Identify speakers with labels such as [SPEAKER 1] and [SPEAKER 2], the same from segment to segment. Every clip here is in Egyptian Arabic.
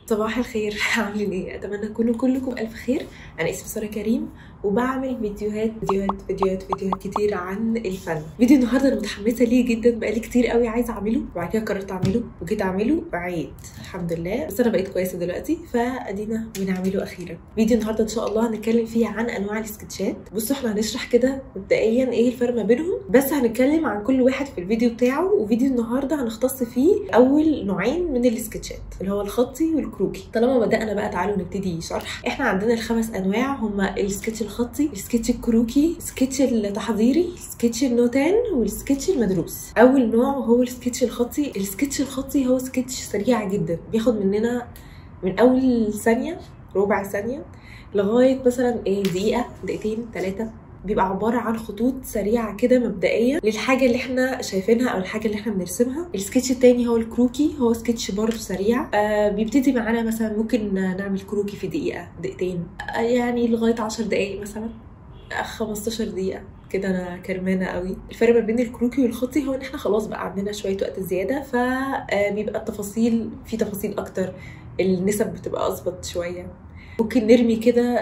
[SPEAKER 1] صباح الخير عاملين ايه اتمنى تكونوا كلكم الف خير انا اسمي ساره كريم وبعمل فيديوهات فيديوهات فيديوهات فيديوهات كتير عن الفن فيديو النهارده انا متحمسه ليه جدا بقالي كتير قوي عايزه اعمله وبعد كده قررت اعمله وجيت اعمله بعيد الحمد لله بس انا بقيت كويسه دلوقتي فادينا بنعمله اخيرا فيديو النهارده ان شاء الله هنتكلم فيه عن انواع السكتشات بصوا احنا هنشرح كده مبدئيا ايه الفرق ما بينهم بس هنتكلم عن كل واحد في الفيديو بتاعه وفيديو النهارده هنختص فيه اول نوعين من السكتشات اللي هو الخطي والكروكي طالما بدانا بقى تعالوا نبتدي شرح احنا عندنا الخمس انواع هما السكتش الخطي السكتش الكروكي السكتش التحضيري السكتش النوتان والسكتش المدروس اول نوع هو السكتش الخطي السكتش الخطي هو سكتش سريع جدا بياخد مننا من اول ثانيه ربع ثانيه لغايه مثلا ايه دقيقه دقيقتين ثلاثه بيبقى عباره عن خطوط سريعه كده مبدئيا للحاجه اللي احنا شايفينها او الحاجه اللي احنا بنرسمها السكتش التاني هو الكروكي هو سكتش برضه سريع آه بيبتدي معانا مثلا ممكن نعمل كروكي في دقيقه دقيقتين آه يعني لغايه 10 دقائق مثلا 15 دقيقه كده انا كرمانه قوي الفرق ما بين الكروكي والخطي هو ان احنا خلاص بقى عندنا شويه وقت زياده فبيبقى التفاصيل في تفاصيل اكتر النسب بتبقى اظبط شويه ممكن نرمي كده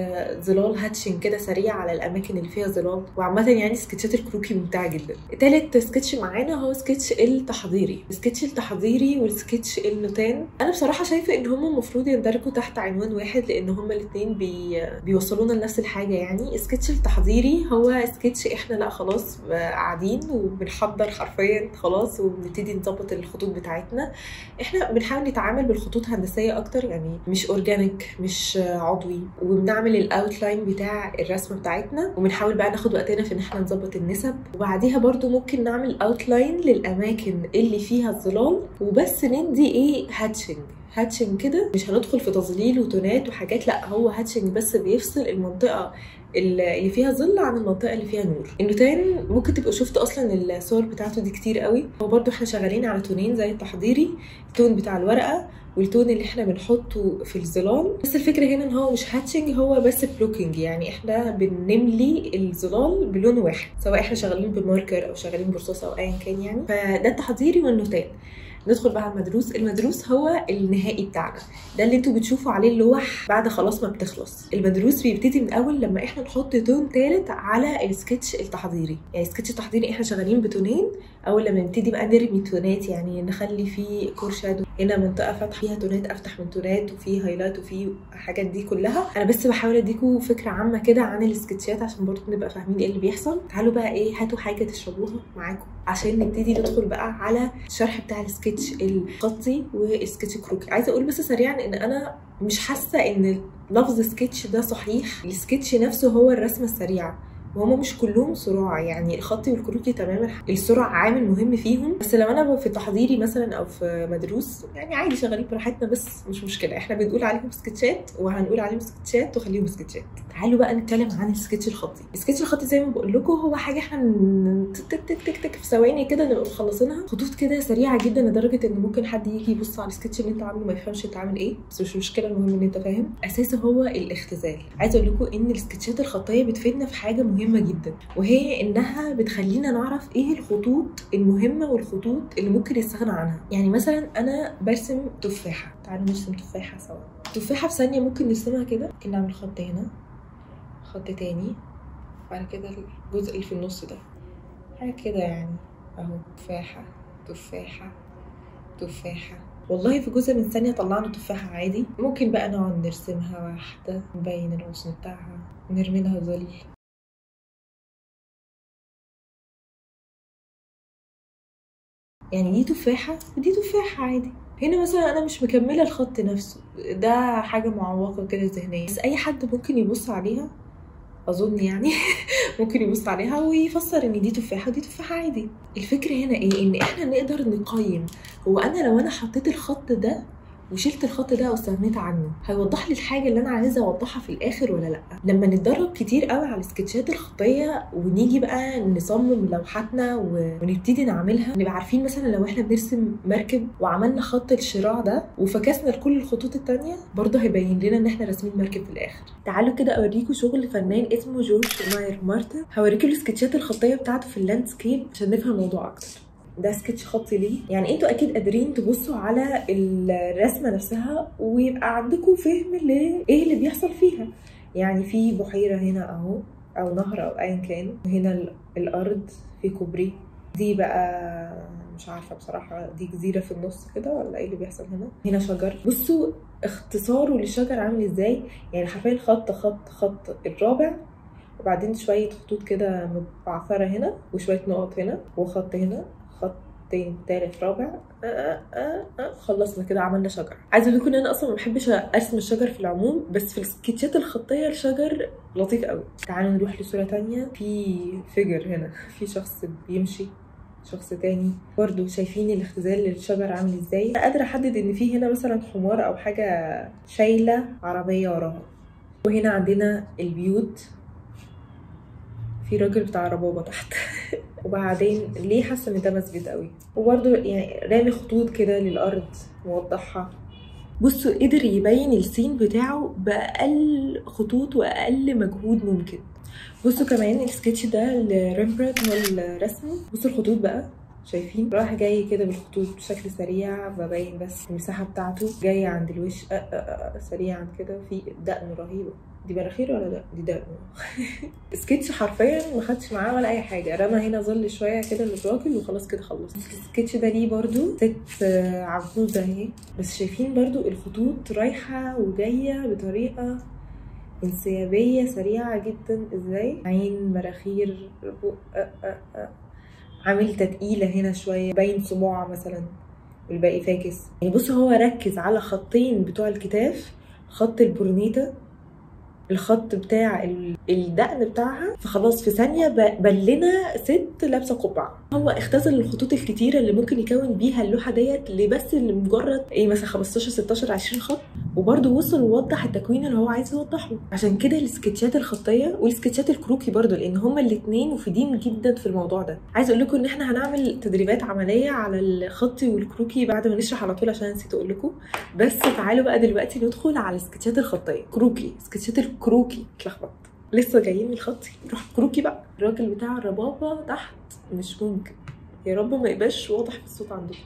[SPEAKER 1] ظلال هاتشنج كده سريع على الاماكن اللي فيها ظلال وعامه يعني سكتشات الكروكي ممتعه جدا تالت سكتش معانا هو سكتش التحضيري السكتش التحضيري والسكتش النوتان انا بصراحه شايفه ان هم المفروض يندرجوا تحت عنوان واحد لان هم الاثنين بي... بيوصلونا لنفس الحاجه يعني السكتش التحضيري هو سكتش احنا لا خلاص قاعدين وبنحضر حرفيا خلاص وبنبتدي نظبط الخطوط بتاعتنا احنا بنحاول نتعامل بالخطوط هندسيه اكتر يعني مش اورجانيك مش مش عضوي وبنعمل الاوتلاين بتاع الرسمه بتاعتنا وبنحاول بقى ناخد وقتنا في ان احنا نظبط النسب وبعديها برضو ممكن نعمل اوتلاين للاماكن اللي فيها الظلال وبس ندي ايه هاتشنج هاتشنج كده مش هندخل في تظليل وتونات وحاجات لا هو هاتشنج بس بيفصل المنطقه اللي فيها ظل عن المنطقه اللي فيها نور النوتان ممكن تبقوا شفتوا اصلا الصور بتاعته دي كتير قوي هو برضو احنا شغالين على تونين زي التحضيري التون بتاع الورقه والتون اللي احنا بنحطه في الظلال بس الفكره هنا ان هو مش هاتشنج هو بس بلوكينج يعني احنا بنملي الظلال بلون واحد سواء احنا شغالين بماركر او شغالين برصاصه او ايا كان يعني فده التحضيري والنوتان ندخل بقى على المدروس المدروس هو النهائي بتاعنا ده اللي انتوا بتشوفوا عليه اللوح بعد خلاص ما بتخلص المدروس بيبتدي من اول لما احنا نحط تون ثالث على السكتش التحضيري يعني السكتش التحضيري احنا شغالين بتونين اول لما نبتدي بقى نرمي تونات يعني نخلي فيه كور شادو هنا منطقه فاتحه فيها تونات افتح من تونات وفي هايلايت وفي الحاجات دي كلها انا بس بحاول اديكم فكره عامه كده عن السكتشات عشان برضه نبقى فاهمين ايه اللي بيحصل تعالوا بقى ايه هاتوا حاجه تشربوها معاكم عشان نبتدي ندخل بقى على الشرح بتاع السكتش الخطي والسكتش كروكي عايزه اقول بس سريعا ان انا مش حاسه ان لفظ سكتش ده صحيح السكتش نفسه هو الرسمه السريعه وهما مش كلهم صراع يعني الخطي والكروكي تماما السرعه عامل مهم فيهم بس لو انا في تحضيري مثلا او في مدروس يعني عادي شغالين براحتنا بس مش مشكله احنا بنقول عليهم سكتشات وهنقول عليهم سكتشات وخليهم سكتشات تعالوا بقى نتكلم عن السكتش الخطي السكتش الخطي زي ما بقول لكم هو حاجه احنا تك تك تك تك في ثواني كده نبقى مخلصينها خطوط كده سريعه جدا لدرجه ان ممكن حد يجي يبص على السكتش اللي انت عامله ما يفهمش انت عامل ايه بس مش مشكله المهم ان انت فاهم اساسه هو الاختزال عايزه اقول لكم ان السكتشات الخطيه بتفيدنا في حاجه مهمه جدا وهي انها بتخلينا نعرف ايه الخطوط المهمه والخطوط اللي ممكن نستغنى عنها يعني مثلا انا برسم تفاحه تعالوا نرسم تفاحه سوا تفاحه في ثانيه ممكن نرسمها كده ممكن نعمل خط هنا خط تاني بعد كده الجزء اللي في النص ده حاجه كده يعني اهو تفاحه تفاحه تفاحه والله في جزء من ثانية طلعنا تفاحة عادي ممكن بقى نقعد نرسمها واحدة نبين الغصن بتاعها نرمي لها ظل يعني دي تفاحة ودي تفاحة عادي هنا مثلا انا مش مكمله الخط نفسه ده حاجه معوقه كده ذهنيا بس اي حد ممكن يبص عليها اظن يعني ممكن يبص عليها ويفسر ان دي تفاحه ودي تفاحه عادي الفكره هنا ايه ان احنا نقدر نقيم هو انا لو انا حطيت الخط ده وشلت الخط ده او استغنيت عنه هيوضح لي الحاجه اللي انا عايزه اوضحها في الاخر ولا لا لما نتدرب كتير قوي على السكتشات الخطيه ونيجي بقى نصمم لوحاتنا ونبتدي نعملها نبقى عارفين مثلا لو احنا بنرسم مركب وعملنا خط الشراع ده وفكسنا لكل الخطوط التانية برضه هيبين لنا ان احنا راسمين مركب في الاخر تعالوا كده اوريكم شغل فنان اسمه جورج ماير مارتن هوريكم السكتشات الخطيه بتاعته في اللاندسكيب عشان نفهم الموضوع اكتر ده سكتش خطي ليه يعني انتوا اكيد قادرين تبصوا على الرسمه نفسها ويبقى عندكم فهم لايه اللي بيحصل فيها يعني في بحيره هنا اهو او نهر او ايا كان هنا ال- الارض في كوبري دي بقى مش عارفه بصراحه دي جزيره في النص كده ولا ايه اللي بيحصل هنا هنا شجر بصوا اختصاره للشجر عامل ازاي يعني حرفيا خط خط خط الرابع وبعدين شويه خطوط كده متبعثره هنا وشويه نقط هنا وخط هنا خطين تالت رابع آه آه آه آه. خلصنا كده عملنا شجر عايزه اقول لكم ان انا اصلا ما بحبش ارسم الشجر في العموم بس في السكتشات الخطيه الشجر لطيف قوي تعالوا نروح لصوره تانية في فيجر هنا في شخص بيمشي شخص تاني برضو شايفين الاختزال للشجر عامل ازاي قادرة احدد ان في هنا مثلا حمار او حاجة شايلة عربية وراها وهنا عندنا البيوت في راجل بتاع ربابة تحت وبعدين ليه حاسة ان ده مسجد قوي وبرضو يعني رامي خطوط كده للأرض موضحها بصوا قدر يبين السين بتاعه بأقل خطوط وأقل مجهود ممكن بصوا كمان السكتش ده لريمبرانت هو اللي رسمه بصوا الخطوط بقى شايفين رايح جاي كده بالخطوط بشكل سريع ببين بس المساحة بتاعته جاية عند الوش أه أه أه سريعا كده في دقن رهيبة دي مناخير ولا لا دي دقن سكتش حرفيا ما خدش معاه ولا اي حاجه رمى هنا ظل شويه كده للراجل وخلاص كده خلص السكتش ده ليه برضو ست آه، عجوزه اهي بس شايفين برضو الخطوط رايحه وجايه بطريقه انسيابيه سريعه جدا ازاي عين مراخير بق أه أه أه. عامل تتقيله هنا شويه باين صباع مثلا والباقي فاكس يعني بص هو ركز على خطين بتوع الكتاف خط البورنيتا الخط بتاع ال- الدقن بتاعها فخلاص في ثانيه ب- بلنا ست لابسه قبعه هو اختزل الخطوط الكتيره اللي ممكن يكون بيها اللوحه ديت لبس لمجرد ايه مثلا 15 16 20 خط وبرده وصل ووضح التكوين اللي هو عايز يوضحه عشان كده السكتشات الخطيه والسكتشات الكروكي برضو لان هما الاثنين مفيدين جدا في الموضوع ده عايز اقول لكم ان احنا هنعمل تدريبات عمليه على الخطي والكروكي بعد ما نشرح على طول عشان نسيت اقول لكم بس تعالوا بقى دلوقتي ندخل على السكتشات الخطيه كروكي سكتشات الكروكي اتلخبط لسه جايين من الخطي نروح كروكي بقى الراجل بتاع الربابه تحت مش ممكن يا رب ما يبقاش واضح في الصوت عندكم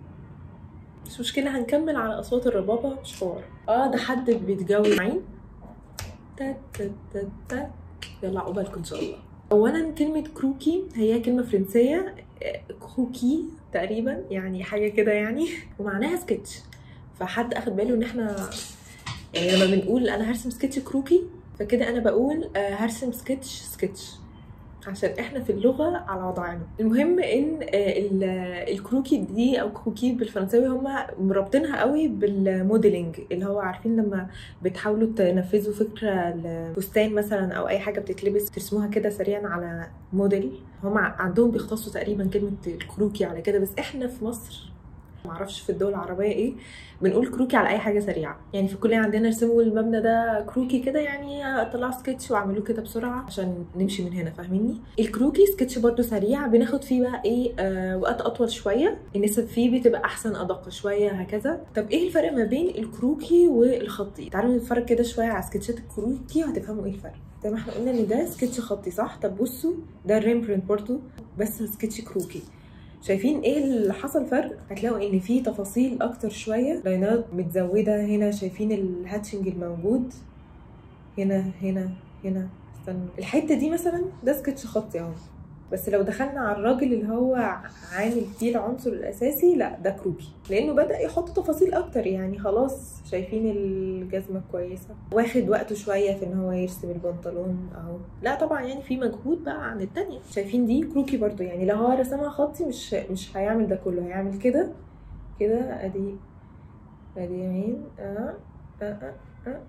[SPEAKER 1] مش مشكلة هنكمل على أصوات الربابة مش حوار اه ده حد بيتجوز معين تا تا تا تا يلا عقبالكم إن شاء الله أولا كلمة كروكي هي كلمة فرنسية آه، كروكي تقريبا يعني حاجة كده يعني ومعناها سكتش فحد أخد باله إن إحنا يعني لما بنقول أنا هرسم سكتش كروكي فكده أنا بقول آه، هرسم سكتش سكتش عشان احنا في اللغه على وضعنا المهم ان آه، ال- الكروكي دي او كروكي بالفرنساوي هم مربطينها قوي بالموديلنج اللي هو عارفين لما بتحاولوا تنفذوا فكره لفستان مثلا او اي حاجه بتتلبس ترسموها كده سريعا على موديل هم عندهم بيختصوا تقريبا كلمه الكروكي على كده بس احنا في مصر معرفش في الدول العربيه ايه بنقول كروكي على اي حاجه سريعه يعني في الكليه عندنا رسموا المبنى ده كروكي كده يعني طلعوا سكتش وعملوه كده بسرعه عشان نمشي من هنا فاهميني الكروكي سكتش برضو سريع بناخد فيه بقى ايه آه وقت اطول شويه النسب فيه بتبقى احسن ادق شويه هكذا طب ايه الفرق ما بين الكروكي والخطي تعالوا نتفرج كده شويه على سكتشات الكروكي وهتفهموا ايه الفرق زي ما احنا قلنا ان ده سكتش خطي صح طب بصوا ده ريمبرنت برضو بس سكتش كروكي شايفين ايه اللي حصل فرق هتلاقوا ان في تفاصيل اكتر شويه لاينات متزوده هنا شايفين الهاتشنج الموجود هنا هنا هنا استنوا الحته دي مثلا ده سكتش خطي اهو بس لو دخلنا على الراجل اللي هو عامل فيه العنصر الاساسي لا ده كروكي لانه بدا يحط تفاصيل اكتر يعني خلاص شايفين الجزمه كويسه واخد وقته شويه في ان هو يرسم البنطلون اهو لا طبعا يعني في مجهود بقى عن التانية شايفين دي كروكي برضو يعني لو هو رسمها خطي مش مش هيعمل ده كله هيعمل كده كده ادي ادي عين اه اه اه, آه.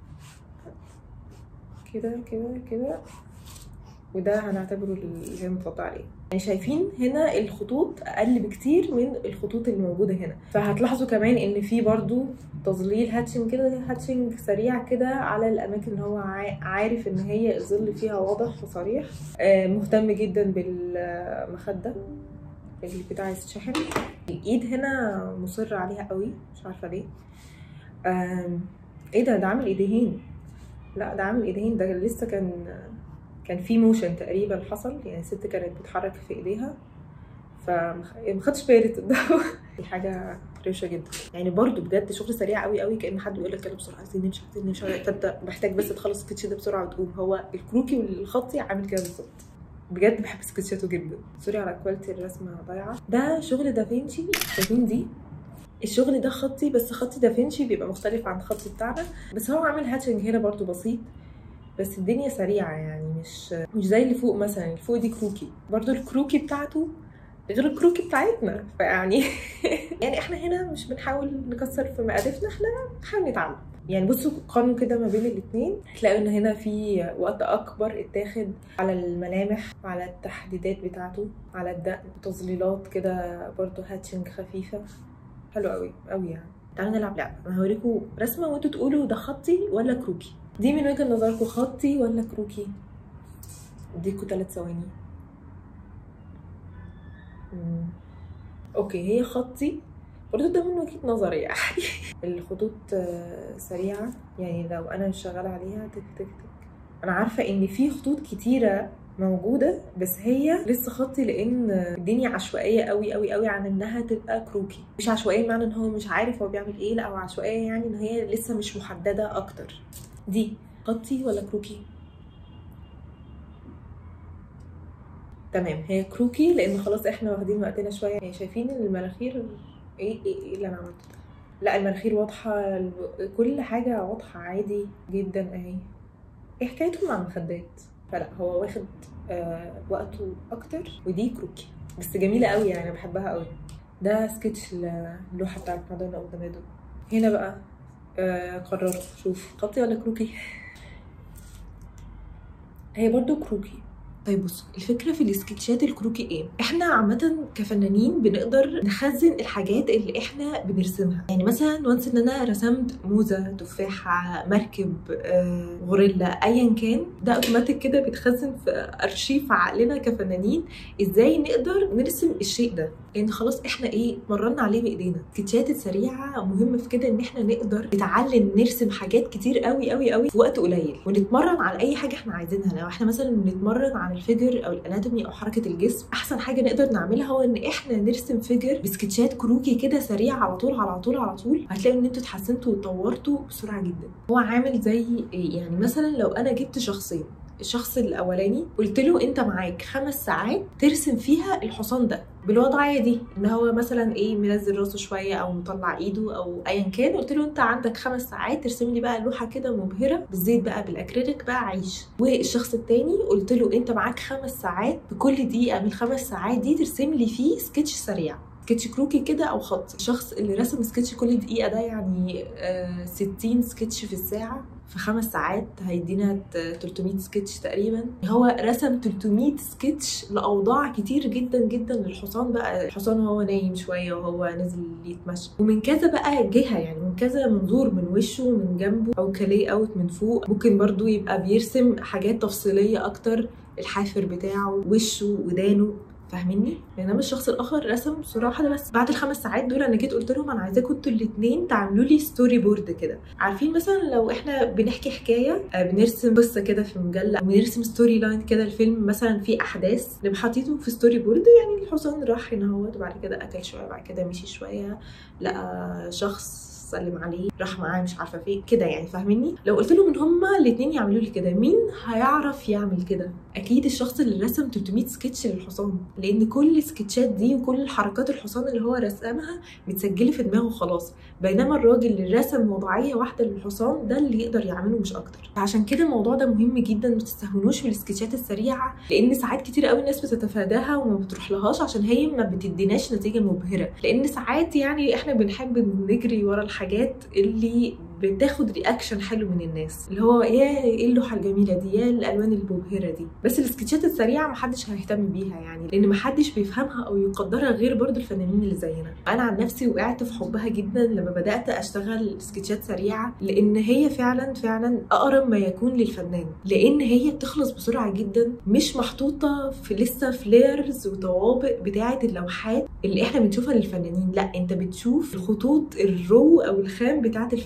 [SPEAKER 1] كده كده كده وده هنعتبره اللي هي متوضع عليه يعني شايفين هنا الخطوط اقل بكتير من الخطوط اللي موجوده هنا فهتلاحظوا كمان ان في برضو تظليل هاتشنج كده هاتشنج سريع كده على الاماكن اللي هو عا- عارف ان هي الظل فيها واضح وصريح آه، مهتم جدا بالمخده اللي بتاع يتشحن الايد هنا مصر عليها قوي مش عارفه ليه آم، ايه ده ده عامل ايديهين لا ده عامل ايديهين ده لسه كان كان في موشن تقريبا حصل يعني الست كانت بتتحرك في ايديها فما خدتش بالي تصدقوا دي حاجه روشه جدا يعني برضو بجد شغل سريع قوي قوي كان حد بيقول لك يلا بسرعه عايزين نمشي عايزين نمشي فانت محتاج بس تخلص السكتش ده بسرعه وتقوم هو الكروكي والخطي عامل كده بالظبط بجد بحب سكتشاته جدا سوري على كواليتي الرسمه ضايعه ده شغل دافينشي شايفين دي الشغل ده خطي بس خطي دافنشي بيبقى مختلف عن الخط بتاعنا بس هو عامل هاتشنج هنا برضو بسيط بس الدنيا سريعة يعني مش مش زي اللي فوق مثلا اللي فوق دي كروكي برضو الكروكي بتاعته غير الكروكي بتاعتنا فيعني يعني احنا هنا مش بنحاول نكسر في مقادفنا احنا بنحاول نتعلم يعني بصوا قارنوا كده ما بين الاثنين هتلاقوا ان هنا في وقت اكبر اتاخد على الملامح وعلى التحديدات بتاعته على الدقن تظليلات كده برضو هاتشنج خفيفه حلو قوي قوي يعني تعالوا نلعب لعبه انا هوريكم رسمه وانتوا تقولوا ده خطي ولا كروكي دي من وجهه نظركم خطي ولا كروكي اديكوا ثلاث ثواني مم. اوكي هي خطي برضه ده من وجهه نظري يعني الخطوط آه، سريعه يعني لو انا مش شغاله عليها تك تك تك انا عارفه ان في خطوط كتيره موجوده بس هي لسه خطي لان الدنيا عشوائيه قوي قوي قوي عن انها تبقى كروكي مش عشوائيه بمعنى ان هو مش عارف هو بيعمل ايه لا هو عشوائيه يعني ان هي لسه مش محدده اكتر دي خطي ولا كروكي تمام هي كروكي لان خلاص احنا واخدين وقتنا شويه يعني شايفين المناخير ايه ايه, إيه اللي انا عملته ده لا المناخير واضحه الب- كل حاجه واضحه عادي جدا اهي ايه حكايتهم مع المخدات فلا هو واخد آه وقته اكتر ودي كروكي بس جميله قوي يعني أنا بحبها قوي ده سكتش اللوحه بتاعت مادونا اوتاميدو هنا بقى آه قررت شوف خطي ولا كروكي هي برضو كروكي طيب بصوا الفكره في السكتشات الكروكي ايه احنا عامه كفنانين بنقدر نخزن الحاجات اللي احنا بنرسمها يعني مثلا وانس ان انا رسمت موزه تفاحه مركب آه، غوريلا ايا كان ده اوتوماتيك كده بيتخزن في ارشيف عقلنا كفنانين ازاي نقدر نرسم الشيء ده لان خلاص احنا ايه مرنا عليه بايدينا السكتشات السريعه مهمه في كده ان احنا نقدر نتعلم نرسم حاجات كتير قوي قوي قوي في وقت قليل ونتمرن على اي حاجه احنا عايزينها لو احنا مثلا بنتمرن على الفيجر او الاناتومي او حركه الجسم احسن حاجه نقدر نعملها هو ان احنا نرسم فيجر بسكتشات كروكي كده سريع على طول على طول على طول هتلاقوا ان انتوا اتحسنتوا وطورتوا بسرعه جدا هو عامل زي إيه؟ يعني مثلا لو انا جبت شخصين الشخص الاولاني قلت له انت معاك خمس ساعات ترسم فيها الحصان ده بالوضعيه دي ان هو مثلا ايه منزل راسه شويه او مطلع ايده او ايا كان قلت له انت عندك خمس ساعات ترسم لي بقى لوحه كده مبهره بالزيت بقى بالاكريليك بقى عيش والشخص التاني قلت له انت معاك خمس ساعات بكل دقيقه من الخمس ساعات دي ترسم لي فيه سكتش سريع سكتش كروكي كده او خط الشخص اللي رسم سكتش كل دقيقه ده يعني آه 60 سكتش في الساعه في خمس ساعات هيدينا ت- 300 سكتش تقريبا هو رسم 300 سكتش لاوضاع كتير جدا جدا للحصان بقى الحصان وهو نايم شويه وهو نازل يتمشى ومن كذا بقى جهه يعني من كذا منظور من وشه من جنبه او كلي اوت من فوق ممكن برضو يبقى بيرسم حاجات تفصيليه اكتر الحافر بتاعه وشه ودانه فاهميني؟ بينما الشخص الاخر رسم صوره واحده بس بعد الخمس ساعات دول انا جيت قلت لهم انا عايزاكم انتوا الاثنين تعملوا لي ستوري بورد كده عارفين مثلا لو احنا بنحكي حكايه آه، بنرسم قصه كده في مجله او بنرسم ستوري لاين كده الفيلم مثلا فيه احداث نبقى حاطينه في ستوري بورد يعني الحصان راح هنا اهوت وبعد كده اكل شويه بعد كده مشي شويه لقى شخص سلم عليه راح معاه مش عارفه فين كده يعني فاهميني لو قلت لهم ان هما الاثنين يعملوا لي كده مين هيعرف يعمل كده اكيد الشخص اللي رسم 300 سكتش للحصان لان كل السكتشات دي وكل حركات الحصان اللي هو رسمها متسجله في دماغه خلاص بينما الراجل اللي رسم وضعيه واحده للحصان ده اللي يقدر يعمله مش اكتر عشان كده الموضوع ده مهم جدا ما تستهونوش بالسكتشات السريعه لان ساعات كتير قوي الناس بتتفاداها وما بتروح لهاش عشان هي ما بتديناش نتيجه مبهره لان ساعات يعني احنا بنحب نجري ورا الحاجات اللي بتاخد رياكشن حلو من الناس اللي هو يا ايه اللوحه الجميله دي يا الالوان المبهره دي بس السكتشات السريعه محدش هيهتم بيها يعني لان محدش بيفهمها او يقدرها غير برضو الفنانين اللي زينا انا عن نفسي وقعت في حبها جدا لما بدات اشتغل سكتشات سريعه لان هي فعلا فعلا اقرب ما يكون للفنان لان هي بتخلص بسرعه جدا مش محطوطه في لسه فليرز وطوابق بتاعه اللوحات اللي احنا بنشوفها للفنانين لا انت بتشوف الخطوط الرو او الخام بتاعه الفنان نفسه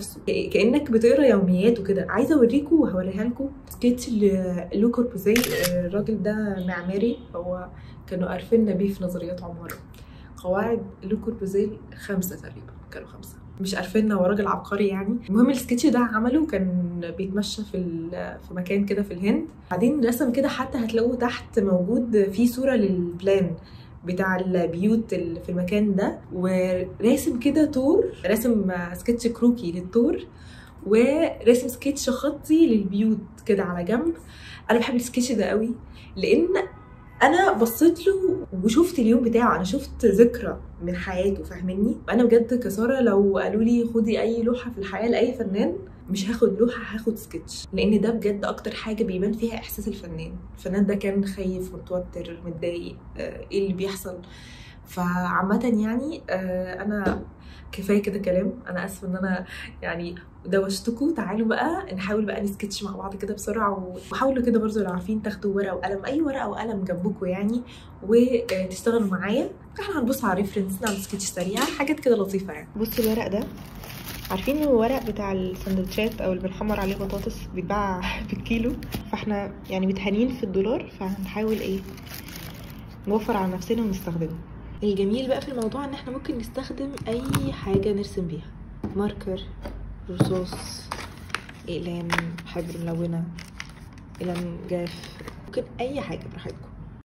[SPEAKER 1] نفسه ك- كانك بتقرا يوميات وكده عايزه اوريكم وهوريها لكم سكتش لو كوربوزيه الراجل ده معماري هو كانوا عارفين بيه في نظريات عماره قواعد لو كوربوزيه خمسه تقريبا كانوا خمسه مش عارفين هو راجل عبقري يعني المهم السكتش ده عمله كان بيتمشى في ال- في مكان كده في الهند بعدين رسم كده حتى هتلاقوه تحت موجود في صوره للبلان بتاع البيوت اللي في المكان ده وراسم كده طور راسم سكتش كروكي للطور وراسم سكتش خطي للبيوت كده على جنب انا بحب السكتش ده قوي لان انا بصيت له وشفت اليوم بتاعه انا شفت ذكرى من حياته فاهمني انا بجد كساره لو قالوا لي خدي اي لوحه في الحياه لاي فنان مش هاخد لوحه هاخد سكتش لان ده بجد اكتر حاجه بيبان فيها احساس الفنان الفنان ده كان خايف متوتر متضايق آه، ايه اللي بيحصل فعامة يعني آه، انا كفايه كده كلام انا اسفه ان انا يعني دوشتكم تعالوا بقى نحاول بقى نسكتش مع بعض كده بسرعه وحاولوا كده برضو لو عارفين تاخدوا ورقه وقلم اي ورقه وقلم جنبكم يعني وتشتغلوا معايا احنا هنبص على ريفرنس نعمل سكتش سريع حاجات كده لطيفه يعني
[SPEAKER 2] بصوا الورق ده عارفين الورق بتاع السندوتشات او اللي بنحمر عليه بطاطس بيتباع بالكيلو فاحنا يعني متهانين في الدولار فهنحاول ايه نوفر على نفسنا ونستخدمه الجميل بقى في الموضوع ان احنا ممكن نستخدم اي حاجه نرسم بيها ماركر رصاص اقلام حبر ملونه قلم جاف ممكن اي حاجه براحتكم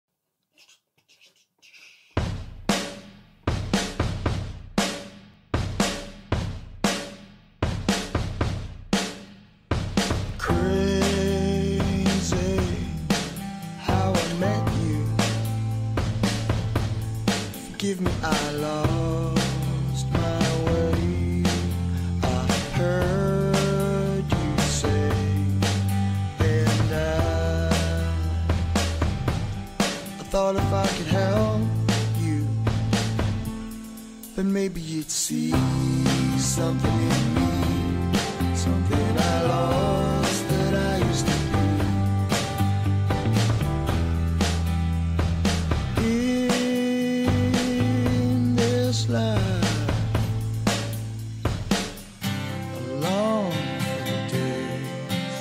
[SPEAKER 3] Crazy how I met you. Forgive me, I lost my way. I heard you say, and I, I thought if I could help you, then maybe you'd see something in me, something I lost that I used to be. In this life, along for the days,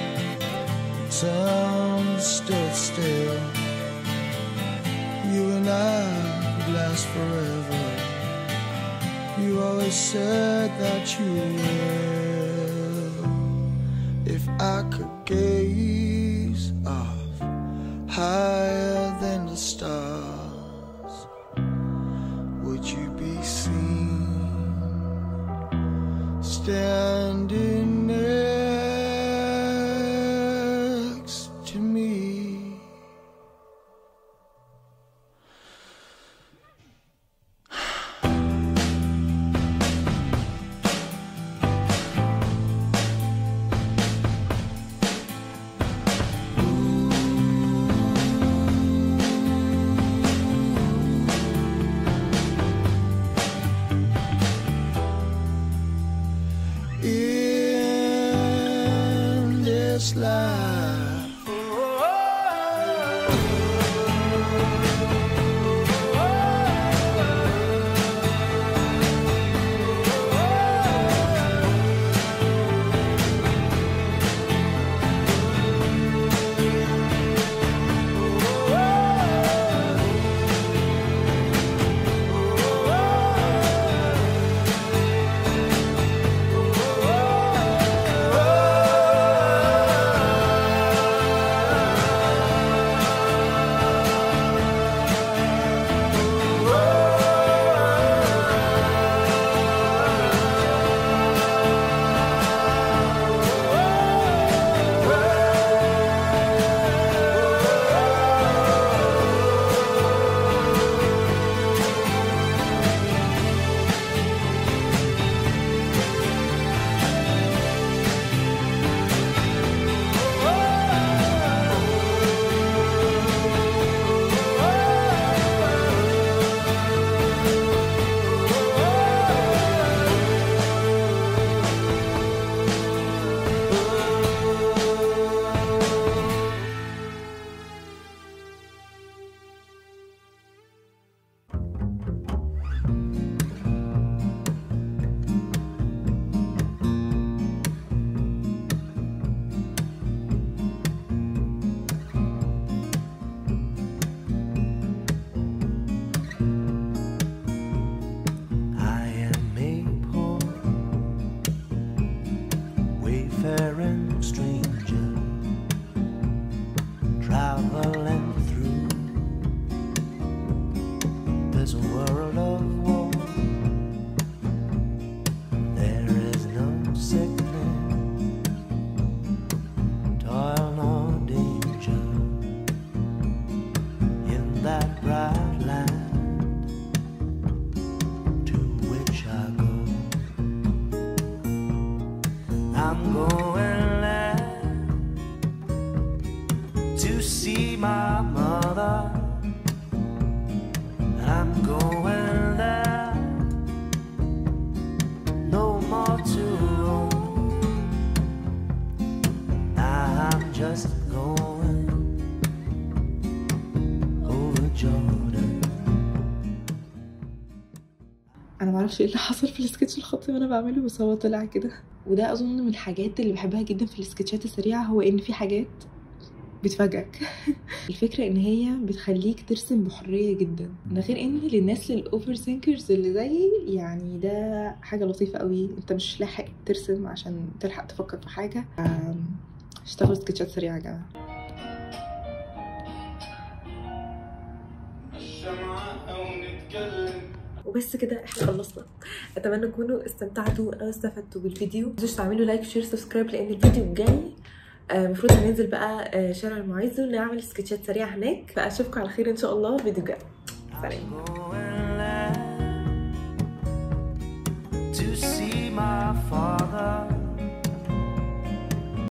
[SPEAKER 3] time stood still. You and I would last forever. You always said that you will. If I could gaze off higher than the stars, would you be seen standing next to me?
[SPEAKER 1] معرفش ايه اللي حصل في السكتش الخطي وانا بعمله بس هو طلع كده وده اظن من الحاجات اللي بحبها جدا في السكتشات السريعه هو ان في حاجات بتفاجئك الفكرة ان هي بتخليك ترسم بحرية جدا ده غير ان للناس للاوفر ثينكرز اللي زيي يعني ده حاجة لطيفة قوي انت مش لاحق ترسم عشان تلحق تفكر في حاجة آم، اشتغلوا سكتشات سريعة يا جماعة وبس كده احنا خلصنا اتمنى تكونوا استمتعتوا او استفدتوا بالفيديو متنسوش تعملوا لايك وشير سبسكرايب لان الفيديو الجاي آه، المفروض هننزل بقى آه، شارع المعز ونعمل سكتشات سريعه هناك فاشوفكم على خير ان شاء الله فيديو جاي سلام
[SPEAKER 3] to see my father